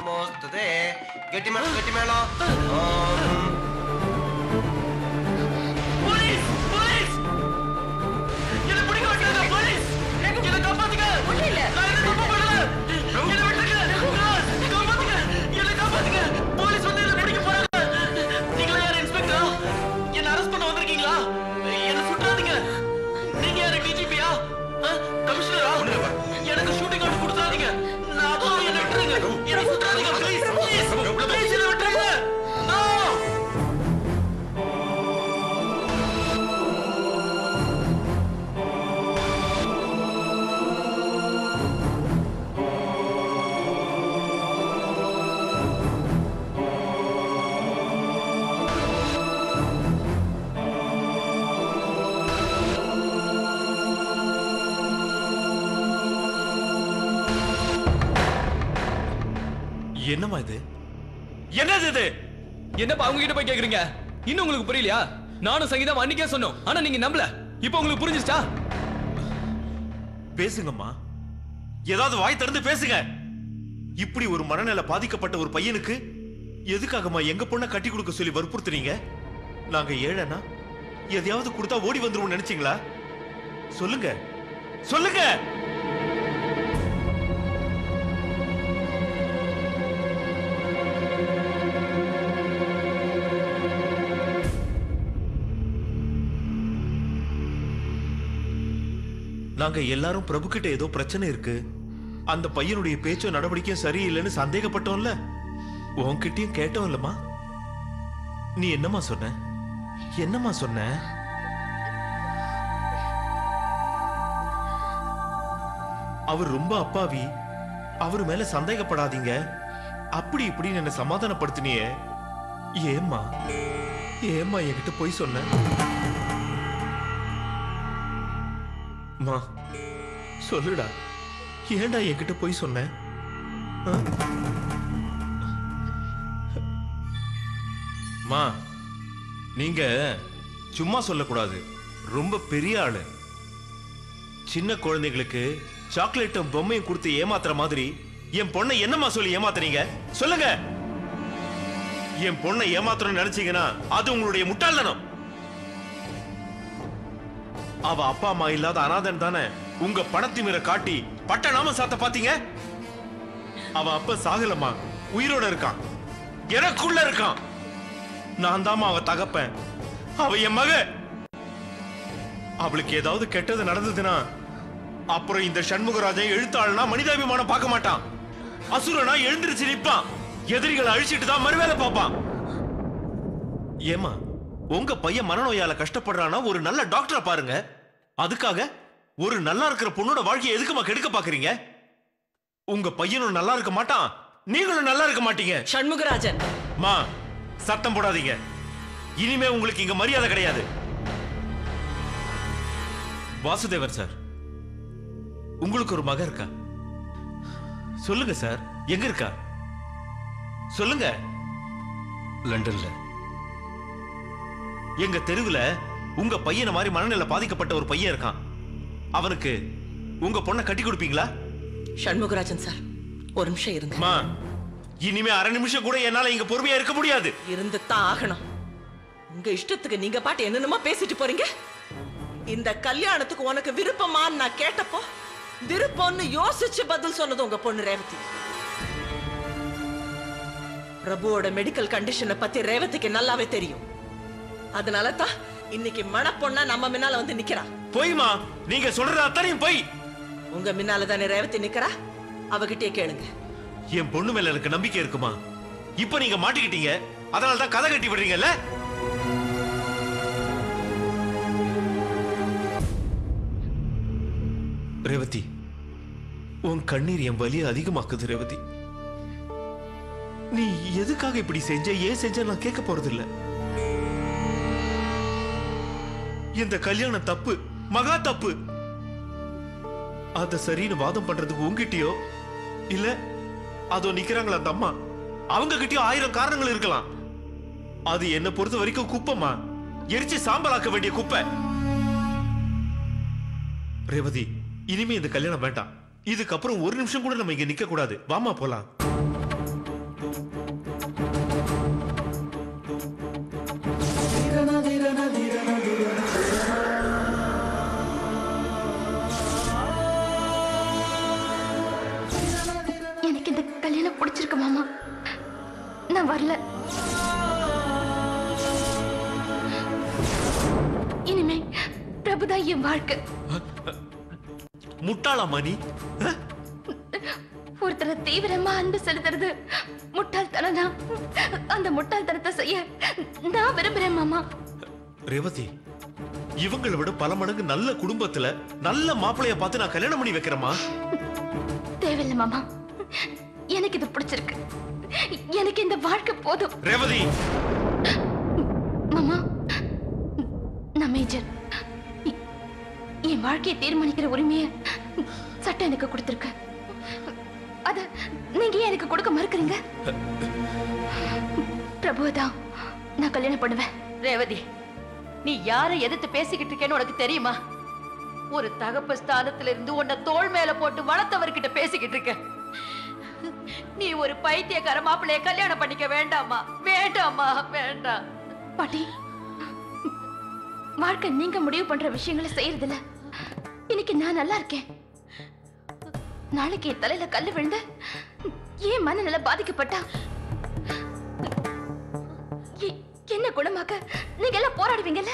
நமோஸ்துதே கெட்டி மேளம் கெட்டி மேளம் ஓம் போலீஸ் போலீஸ் என்ன பிடிக்க வைக்காத போலீஸ் என்ன காப்பாத்துங்க நான் என்ன தப்பு பண்ணல என்ன விட்டுருங்க ராஸ், காப்பாத்துங்க என்ன காப்பாத்துங்க போலீஸ் வந்து என்ன பிடிக்க போறாங்க நீங்களா யார் இன்ஸ்பெக்டரா என்ன அரெஸ்ட் பண்ண வந்திருக்கீங்களா என்ன சுற்றாதீங்க நீங்க யாரு டிஜிபியா கமிஷனரா எனக்கு ஷூட்டிங் ஆர்டர் கொடுத்துறாதீங்க நான் அப்பா என்ன விட்டுருங்க என்ன சுற்றாதீங்க ப்ளீஸ் ப்ளீஸ் ப்ளீஸ் என்ன விட்டுருங்க நோ என்னம்மா இது என்னது இது என்னப்பா அவங்க கிட்ட போய் கேக்குறீங்க இன்னும் உங்களுக்கு புரியலையா நானும் சங்கீதம் அன்னைக்கே சொன்னோம் ஆனா நீங்க நம்பல இப்போ உங்களுக்கு புரிஞ்சுச்சா பேசுங்கம்மா ஏதாவது வாய் திறந்து பேசுங்க இப்படி ஒரு மனநிலை பாதிக்கப்பட்ட ஒரு பையனுக்கு எதுக்காகம்மா எங்க பொண்ணை கட்டி கொடுக்க சொல்லி வற்புறுத்துறீங்க நாங்க ஏழைனா எதையாவது கொடுத்தா ஓடி வந்துருவோம் நினைச்சீங்களா சொல்லுங்க சொல்லுங்க நாங்க எல்லாரும் பிரபு கிட்ட ஏதோ பிரச்சனை இருக்கு அந்த பையனுடைய பேச்சோ நடவடிக்கையும் சரியில்லைன்னு சந்தேகப்பட்டோம்ல உன்கிட்டயும் கேட்டோம் இல்லம்மா நீ என்னம்மா சொன்ன என்னம்மா சொன்ன அவர் ரொம்ப அப்பாவி அவர் மேல சந்தேகப்படாதீங்க அப்படி இப்படின்னு என்ன சமாதானப்படுத்தினியே ஏம்மா ஏம்மா என்கிட்ட போய் சொன்ன மா சொல்லுடா ஏன்டா என்கிட்ட போய் சொன்ன ஆ? மா நீங்க சும்மா சொல்லக்கூடாது ரொம்ப பெரிய ஆளு சின்ன குழந்தைகளுக்கு சாக்லேட்டும் பொம்மையும் கொடுத்து ஏமாத்துற மாதிரி என் பொண்ணை என்னம்மா சொல்லி ஏமாத்துறீங்க சொல்லுங்க என் பொண்ணை ஏமாத்தணும்னு நினைச்சீங்கன்னா அது உங்களுடைய முட்டாள்தனம் அவ அப்பா அம்மா இல்லாத அனாதன் தானே உங்க பணத்திமிர காட்டி பட்ட நாம சாத்த பாத்தீங்க அவ அப்ப சாகலம்மா உயிரோட இருக்கான் எனக்குள்ள இருக்கான் நான் தாம்மா அவ தகப்பேன் அவ என் மக அவளுக்கு ஏதாவது கெட்டது நடந்ததுன்னா அப்புறம் இந்த சண்முகராஜன் எழுத்தாளனா மனிதாபிமானம் பார்க்க மாட்டான் அசுரனா எழுந்திருச்சு நிப்பான் எதிரிகளை அழிச்சிட்டு தான் மறுவேலை பார்ப்பான் ஏமா உங்க பையன் மனநோயால கஷ்டப்படுறானா ஒரு நல்ல டாக்டரை பாருங்க அதுக்காக ஒரு நல்லா இருக்கிற பொண்ணோட வாழ்க்கையை எதுக்குமா கெடுக்க பாக்குறீங்க உங்க பையனும் நல்லா இருக்க மாட்டான் நீங்களும் நல்லா இருக்க மாட்டீங்க சண்முகராஜன் மா சத்தம் போடாதீங்க இனிமே உங்களுக்கு இங்க மரியாதை கிடையாது வாசுதேவர் சார் உங்களுக்கு ஒரு மக இருக்கா சொல்லுங்க சார் எங்க இருக்கா சொல்லுங்க லண்டன்ல எங்க தெருவுல உங்க பையனை மாதிரி மனநிலை பாதிக்கப்பட்ட ஒரு பையன் இருக்கான் அவனுக்கு உங்க பொண்ணை கட்டி கொடுப்பீங்களா சண்முகராஜன் சார் ஒரு நிமிஷம் இருங்க மா இனிமே அரை நிமிஷம் கூட என்னால இங்க பொறுமையா இருக்க முடியாது இருந்து தான் ஆகணும் உங்க இஷ்டத்துக்கு நீங்க பாட்டு என்னென்னமோ பேசிட்டு போறீங்க இந்த கல்யாணத்துக்கு உனக்கு விருப்பமான்னு நான் கேட்டப்போ விருப்பம்னு யோசிச்சு பதில் சொன்னது உங்க பொண்ணு ரேவதி பிரபுவோட மெடிக்கல் கண்டிஷனை பத்தி ரேவதிக்கு நல்லாவே தெரியும் அதனால தான் இன்னைக்கு மணப்பொண்ணா நம்ம முன்னால வந்து நிக்கிறா பொய்மா நீங்க சொல்றது அத்தனையும் பொய் உங்க முன்னால தானே ரேவதி நிக்கிறா அவகிட்டே கேளுங்க என் பொண்ணு மேல எனக்கு நம்பிக்கை இருக்குமா இப்ப நீங்க மாட்டிக்கிட்டீங்க அதனால தான் கதை கட்டி விடுறீங்கல்ல ரேவதி உன் கண்ணீர் என் வலியை அதிகமாக்குது ரேவதி நீ எதுக்காக இப்படி செஞ்ச ஏன் செஞ்ச நான் கேட்க போறது இல்ல இந்த கல்யாணம் தப்பு மகா தப்பு அத சரின்னு வாதம் பண்றதுக்கு உங்ககிட்டயோ இல்ல அதோ நிக்கிறாங்களா அந்த அம்மா அவங்க கிட்டயும் ஆயிரம் காரணங்கள் இருக்கலாம் அது என்ன பொறுத்த வரைக்கும் குப்பைமா எரிச்சு சாம்பலாக்க வேண்டிய குப்பை ரேவதி இனிமே இந்த கல்யாணம் வேண்டாம் இதுக்கப்புறம் ஒரு நிமிஷம் கூட நம்ம இங்க நிக்க கூடாது வாமா போலாம் எனக்கு இந்த கல்யாணம் பிடிச்சிருக்கு மாமா நான் வரல இனிமே பிரபுதான் என் வாழ்க்கை முட்டாளாமா நீ அஹ்? ஒருத்தரை தீவிரமா அன்பு செலுத்துறது முட்டாள்தனம் தான் அந்த முட்டாள்தனத்தை செய்ய நான் விரும்புறேன் மாமா ரேவதி இவங்களை விட பல மடங்கு நல்ல குடும்பத்துல நல்ல மாப்பிளைய பார்த்து நான் கல்யாணம் பண்ணி வைக்கிறேமா தேவையில்லை மாமா எனக்கு இது பிடிச்சிருக்கு எனக்கு இந்த வாழ்க்கை போதும் ரேவதி மாமா நான் மேஜர் எ- என் வாழ்க்கையை தீர்மானிக்கிற உரிமையை சட்டம் எனக்கு கொடுத்திருக்கு அத நீங்க ஏன் எனக்கு கொடுக்க மறுக்கிறீங்க பிரபுதான் நான் கல்யாணம் பண்ணுவேன் ரேவதி நீ யாரை எதிர்த்து பேசிக்கிட்டு இருக்கேன்னு உனக்கு தெரியுமா ஒரு தகப்பு ஸ்தானத்துல இருந்து உன்னை தோள் மேல போட்டு வளர்த்தவர்கிட்ட பேசிக்கிட்டு இருக்க நீ ஒரு பைத்தியக்கார மாப்பிள்ளைய கல்யாணம் பண்ணிக்க வேண்டாமா வேண்டாமா வேண்டாம் பாட்டி வாழ்க்கை நீங்க முடிவு பண்ற விஷயங்களை செய்யறதில்ல இன்னைக்கு நான் நல்லா இருக்கேன் நாளைக்கு என் தலையில கல்லு விழுந்து ஏன் மனநல பாதிக்கப்பட்டா எ- என்ன குணமாக்க நீங்க எல்லாம் போராடுவீங்கல்ல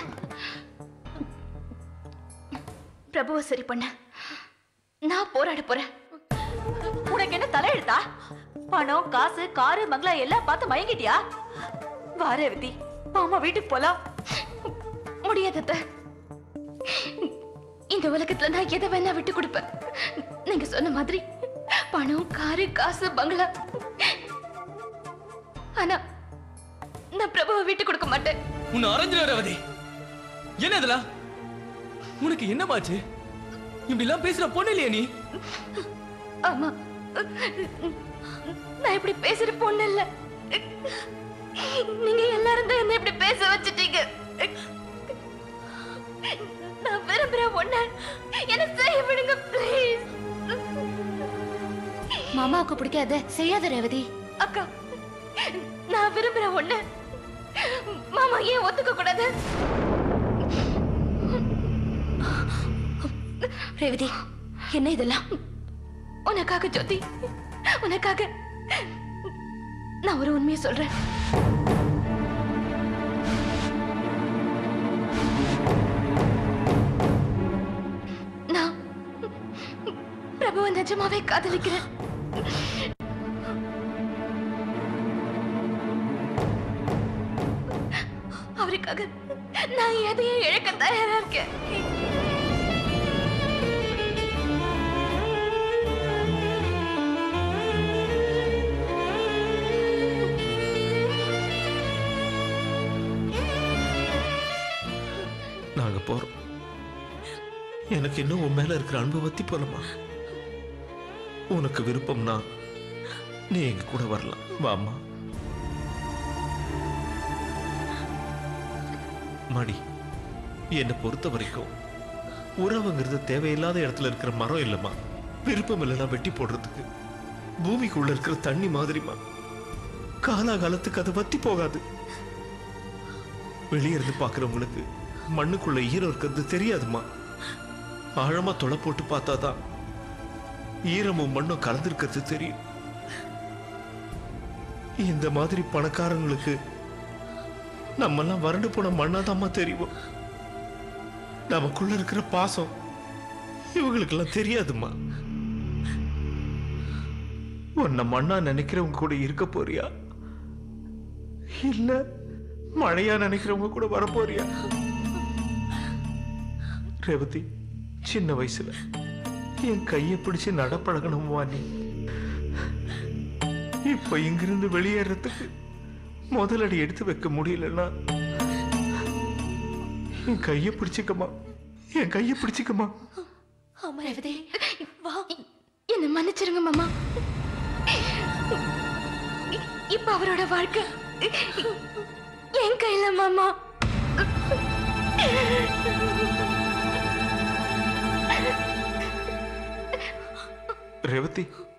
பிரபுவை சரி பண்ண நான் போராட போறேன் உனக்கு என்ன தலையெழுத்தா பணம் காசு காரு மங்களா எல்லாம் பார்த்து மயங்கிட்டியா வா ரேவதி மாமா வீட்டுக்கு போலாம் முடியாது அத்தை. இந்த உலகத்துல நான் எதை வேணா விட்டு கொடுப்பேன் நீங்க சொன்ன மாதிரி பணம் காரு காசு பங்களா ஆனா நான் பிரபுவை விட்டு கொடுக்க மாட்டேன் உன்னை அரைஞ்சிட ரேவதி என்ன இதெல்லாம் உனக்கு என்னமாச்சு இப்படி எல்லாம் பேசுற பொண்ணு இல்லையா நீ ஆமா நான் இப்படி பேசுற பொண்ணு இல்ல நீங்க எல்லாரும் தான் என்ன இப்படி பேச வச்சுட்டீங்க நான் விரும்புற ஒண்ணு என்ன செய்ய விடுங்க ப்ளீஸ் மாமாவுக்கு பிடிக்காத செய்யாத ரேவதி அக்கா நான் விரும்புற ஒண்ணு மாமா ஏன் ஒத்துக்க கூடாது ரேவதி என்ன இதெல்லாம் உனக்காக ஜோதி உனக்காக நான் ஒரு உண்மையை சொல்றேன் நான் பிரபுவை நிஜமாவே காதலிக்கிறேன் அவருக்காக நான் எதையும் இழக்க தயாரா இருக்கேன் நாங்க போறோம் எனக்கு இன்னும் உன் மேல இருக்கிற அன்பு வத்தி போலமா உனக்கு விருப்பம்னா நீ எங்க கூட வரலாம் வாம்மா மடி என்னை பொறுத்த வரைக்கும் உறவுங்கிறது தேவையில்லாத இடத்துல இருக்கிற மரம் இல்லைம்மா விருப்பம் இல்லைன்னா வெட்டி போடுறதுக்கு பூமிக்குள்ள இருக்கிற தண்ணி மாதிரிமா காலாகாலத்துக்கு அது வத்தி போகாது வெளியே இருந்து பார்க்கறவங்களுக்கு மண்ணுக்குள்ள ஈரம் இருக்கிறது தெரியாதுமா ஆழமா தொலை போட்டு பார்த்தாதான் ஈரமும் மண்ணும் கலந்திருக்கிறது தெரியும் இந்த மாதிரி பணக்காரங்களுக்கு நம்மெல்லாம் வறண்டு போன மண்ணாதாம்மா தெரியும் நமக்குள்ள இருக்கிற பாசம் இவங்களுக்கெல்லாம் தெரியாதும்மா உன்னை மண்ணா நினைக்கிறவங்க கூட இருக்க போறியா இல்ல மழையா நினைக்கிறவங்க கூட வர போறியா ரேவதி சின்ன வயசுல என் கையை பிடிச்சு நடப்பழகணுமா நீ இப்ப இங்கிருந்து வெளியேறதுக்கு முதலடி எடுத்து வைக்க முடியலன்னா என் கையை பிடிச்சுக்கமா என் கையை பிடிச்சுக்கமா ஆமா ரேவதி வா என்ன மன்னிச்சிருங்க மாமா இ- இப்ப அவரோட வாழ்க்கை என் கையில மாமா ரேவதி